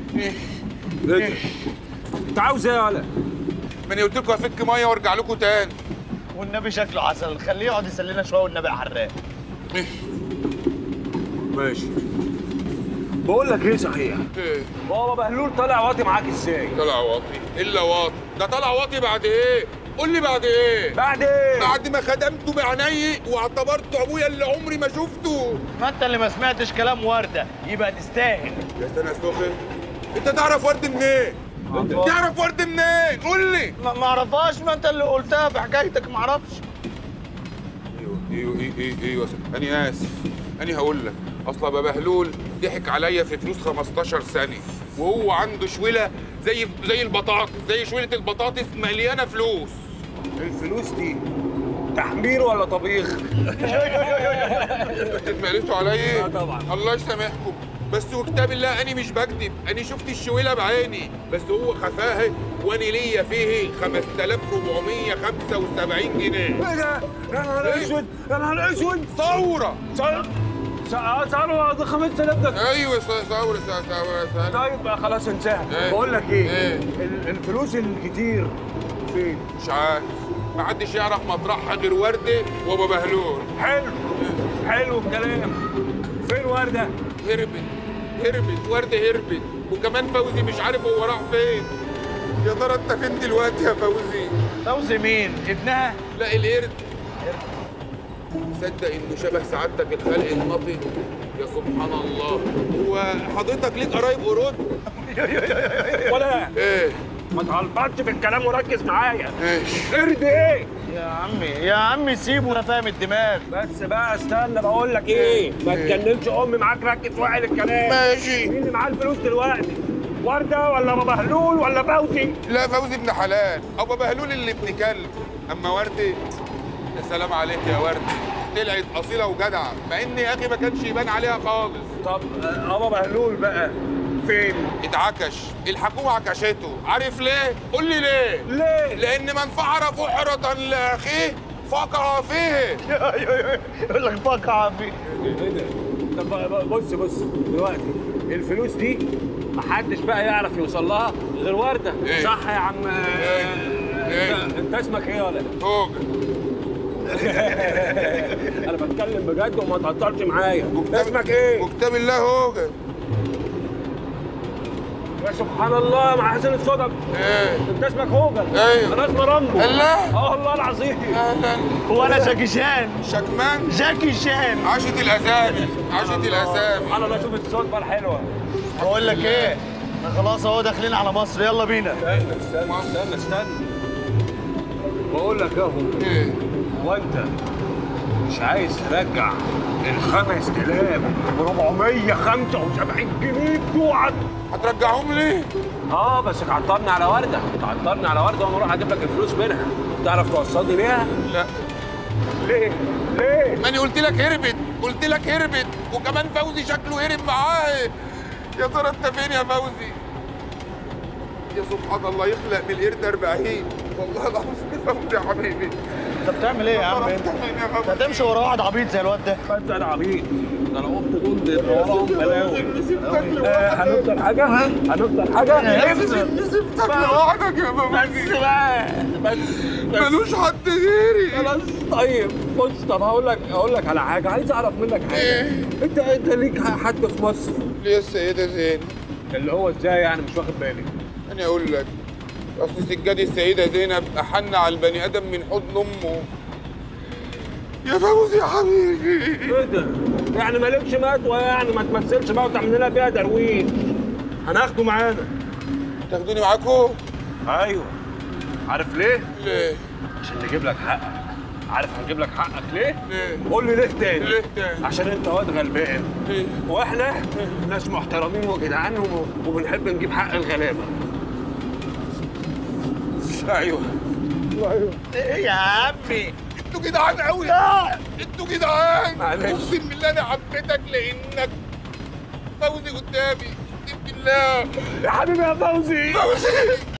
ايه ايه ده؟ انت عاوز ايه يا ولا؟ ما انا قلت لكم افك ميه وارجع لكم تاني والنبي شكله عسل خليه يقعد يسلينا شويه والنبي يا حراق ايه ماشي بقول لك ايه صحيح؟ ايه بابا بهلول طالع واطي معاك ازاي؟ طلع واطي الا واطي ده طلع واطي بعد ايه قول لي بعد ايه بعد ايه؟ بعد ما خدمته بعيني واعتبرته ابويا اللي عمري ما شفته ما انت اللي ما سمعتش كلام ورده يبقى تستاهل يا سنة سخن انت تعرف ورد منين تعرف ورد منين قول لي ما ما اعرفهاش ما انت اللي قلتها في حكايتك ما اعرفش ايوه ايوه ايوه ايوه ايوه انا اسف انا هقول لك اصل ابو بهلول ضحك عليا في فلوس 15 سنه وهو عنده شويله زي زي البطاطس زي شويله البطاطس مليانه فلوس الفلوس دي تحمير ولا طبيخ؟ تتمقلسوا عليا آه طبعا. الله يسامحكم بس وكتاب الله اني مش بكذب اني شفت الشويله بعيني بس هو خفاها وانا ليا فيه 5475 جنيه ايه ده؟ يا نهار إيه؟ اسود يا نهار اسود ثوره صار صاروا ده 5000 ده ايوه ثوره ثوره ثوره طيب بقى خلاص انتهى إيه؟ بقول لك ايه؟ إيه؟ ال- الفلوس الكتير فين؟ مش عارف ما حدش يعرف مطرحها غير ورده وابو بهلول حلو حلو الكلام فين ورده؟ هربت هربت ورده هربت وكمان فوزي مش عارف هو راح فين يا ترى انت فين دلوقتي يا فوزي فوزي مين ابنها لا القرد تصدق انه شبه سعادتك الخلق النقي يا سبحان الله هو حضرتك ليك قرايب قرود ولا ايه ما تغلطش في الكلام وركز معايا ايش قرد ايه؟ يا عمي يا عمي سيبه انا فاهم الدماغ بس بقى استنى بقول لك ايه ما تجننش امي معاك ركز واعي الكلام ماشي مين اللي معاه الفلوس دلوقتي ورده ولا ابو بهلول ولا فوزي لا فوزي ابن حلال ابو بهلول اللي ابن كلب اما ورده يا سلام عليك يا ورده طلعت اصيله وجدعه مع ان يا اخي ما كانش يبان عليها خالص طب آه، ابو بهلول بقى فين اتعكش الحكومه عكشته عارف ليه قول لي ليه ليه لان من فعر فحرة لاخيه فقع فيه يقول لك فقع في ايه ده طب بقى- بص بص دلوقتي الفلوس دي محدش بقى يعرف يوصل لها غير ورده إيه؟ صح يا عم إيه؟ إيه؟ انت, انت اسمك ايه ولا فوق انا بتكلم بجد وما تهزرش معايا اسمك ايه وكتاب الله هوجة يا سبحان الله مع حسن الصدف ايه انت اسمك هوجل أيوه. انا اسمي رامبو الله. اه والله العظيم اهلا هو انا جاكي شان شكمان جاكي شان عاشت الاسامي عاشت الاسامي سبحان الله شوف الصدفه الحلوه بقول لك ايه احنا خلاص اهو داخلين على مصر يلا بينا استنى استنى استنى استنى بقول لك اهو ايه هو انت مش عايز ترجع ال 5475 جنيه بتوعك هترجعهم ليه؟ اه بس تعطلني على ورده تعطلني على ورده وانا اروح اجيب لك الفلوس منها تعرف توصلني بيها لا ليه ليه ماني قلت لك هربت قلت لك هربت وكمان فوزي شكله هرب معاه يا ترى انت فين يا فوزي؟ يا سبحان الله يخلق من القرد 40 والله العظيم يا فوزي يا حبيبي انت بتعمل ايه يا عم ترى انت انت فين يا انت فوزي؟ هتمشي ورا واحد عبيط زي الواد ده انت انا عبيط ده انا قلت دول ده وراهم بلاوي نسيبتك آه، لوحدك هنفضل حاجه هنفضل حاجه نسيبتك لوحدك يا فوزي بقى بس بس ملوش حد غيري خلاص طيب بص طب هقول لك هقول لك على حاجه عايز اعرف منك حاجه إيه؟ انت انت ليك حد في مصر ليه السيدة زين؟ اللي هو ازاي يعني مش واخد بالي أنا أقول لك أصل سجادي السيدة زينب أحن على البني آدم من حضن أمه يا فوزي يا حبيبي ايه ده يعني مالكش مدوى يعني ما تمثلش بقى وتعمل لنا فيها درويش هناخده معانا تاخدوني معاكم؟ ايوه عارف ليه ليه؟ عشان نجيب لك حقك عارف هنجيب لك حقك ليه ليه؟ قول لي ليه تاني ليه تاني؟ عشان انت واد غلبان ليه؟ واحنا ناس محترمين وجدعان و- وبنحب نجيب حق الغلابه أيوه ايوه ايه يا عمي أنتوا جدعان أوي أنتوا جدعان معلش. أقسم بالله أنا حبيتك لأنك فوزي قدامي أقسم بالله يا حبيبي يا فوزي فوزي